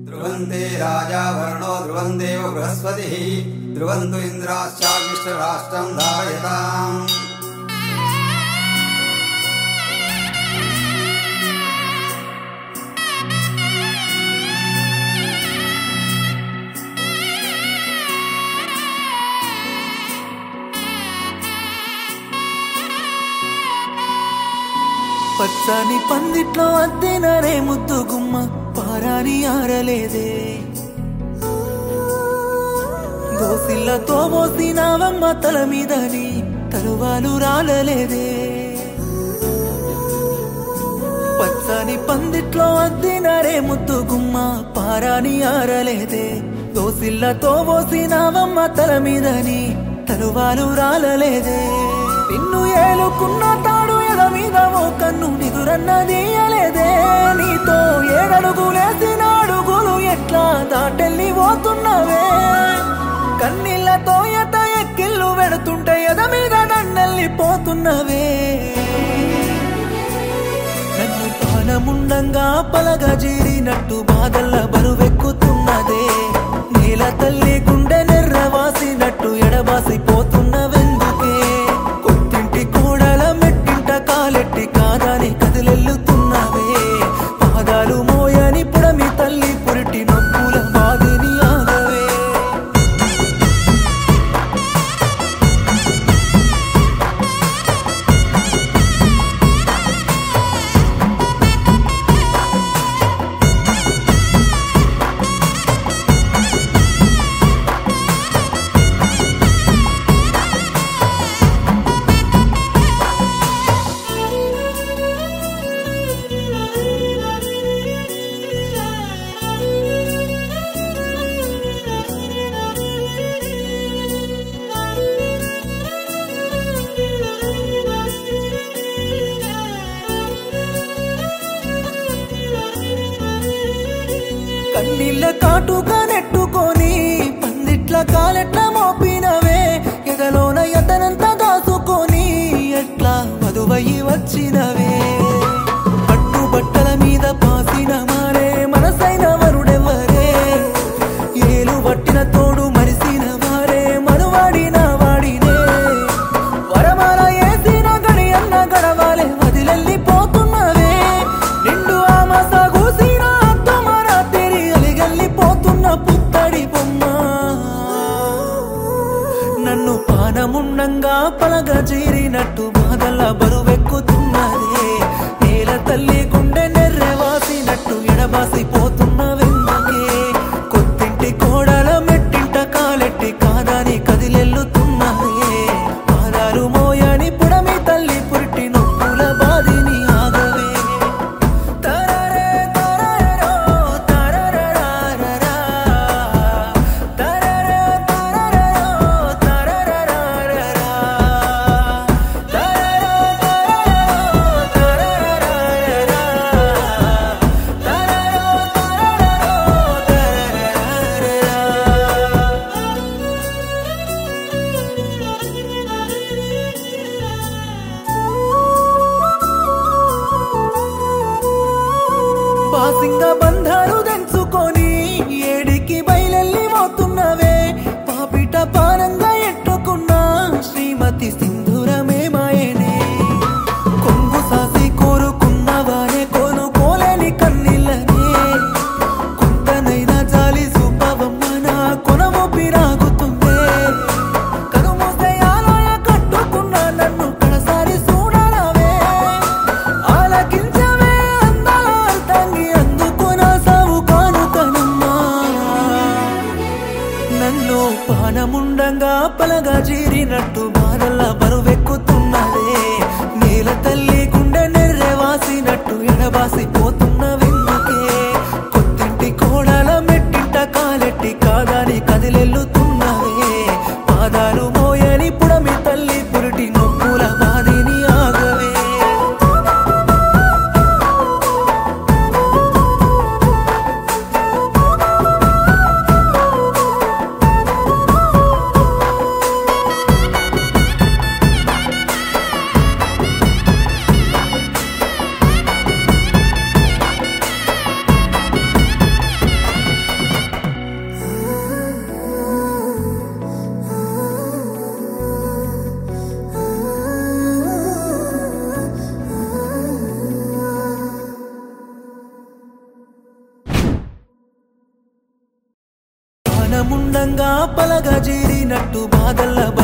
ध्रुवन्ते राजा वर्णो ध्रुवन्देव बृहस्पतिः ध्रुवन्तु इन्द्राश्चाग्निष्टराष्ट्रम् धारयताम् పచ్చని పందిట్లో అద్దెనరే ముద్దు గుమ్మ పారాని ఆరలేదే దోసిల్లతో మోసినావమ్మ తల మీదని తరువాలు రాలలేదే పచ్చని పందిట్లో అద్దెనరే ముద్దు గుమ్మ పారాని ఆరలేదే దోసిల్లతో మోసినావమ్మ తల మీదని తరువాలు రాలలేదే నిన్ను ఏలుకున్న తాడు ఎద మీద ఓ కన్ను నిదురన్నదీయలేదే నీతో ఏడడుగులేసిన అడుగులు ఎట్లా దాటెళ్ళి పోతున్నవే కన్నీళ్లతో ఎత ఎక్కిళ్ళు వెడుతుంటే ఎద మీద దండెళ్ళిపోతున్నవే నన్ను పానముండంగా పలగా జీరినట్టు బాధల్ల బరువెక్కుతున్నదే నేల తల్లి గుండె నెర్రవాసినట్టు ఎడబాసిపోతున్నవెందుకే కొత్తింటి కూడల మెట్టింట కాలెట్టి కాదని కదిలెల్లుతున్నవే పాదాలు మోయని పుడమి తల్లి పురిటి నొప్పుల బాధిని ఆగవే కన్నీళ్ళ కాటుగా నెట్టుకొని పందిట్ల కాలెట్ల మోపినవే ఎదలోన ఎతనంత దాసుకొని ఎట్లా మధువయ్యి వచ్చినవే పట్టు బట్టల మీద పాసిన మారే మనసైన వరుడెవరే ఏలు పట్టిన తోడు మరిసిన వారే మనువాడిన వాడినే వరమాల ఏసిన గడి అన్న గడవాలే వదిలెళ్ళిపోతున్నవే నిండు ఆమస కూసిన అత్తమర తిరి అలిగెళ్ళిపోతున్న పుత్తడి బొమ్మ నన్ను పానముండంగా పలగ చేరినట్టు బాధల బరువెక్కుతున్నదే అందంగా పలగా జీరినట్టు బాధల్ల